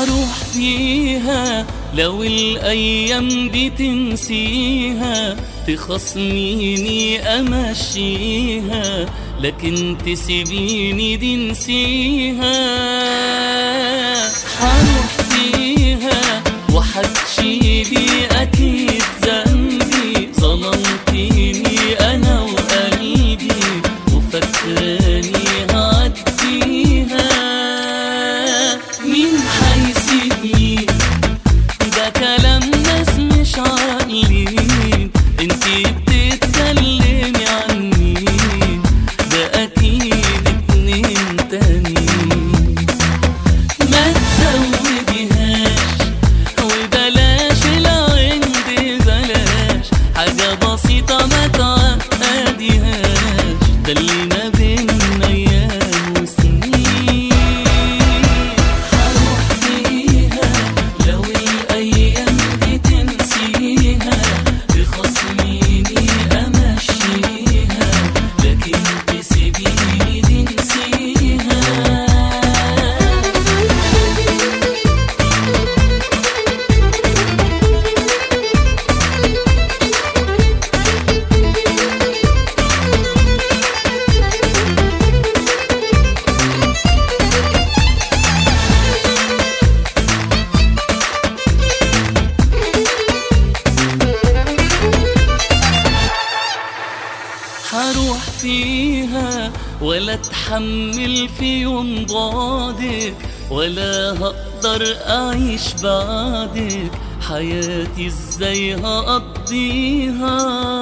حروح فيها لو الأيام دي تنسيها تخصميني أمشيها لكن تسيبيني دي نسيها حروح فيها وحتشيلي أكيد ذنبي ظلمتيني أنا وقلبي وفكراني هعديها مين حيسيبني ده كلام ناس مش عاقلين انتي بتتكلمي عن مين ده اكيد اتنين تانيين ما تزوديهاش وبلاش العند بلاش حاجة بسيطة ما تعقديهاش ده اللي ما بينا أيام وسنين هروح فيها لو الأيام دي تنسيها بخصميني أمشيها لكن تسيبيني دي نسيها هروح فيها ولا اتحمل في يوم بعدك ولا هقدر اعيش بعدك حياتي ازاي هقضيها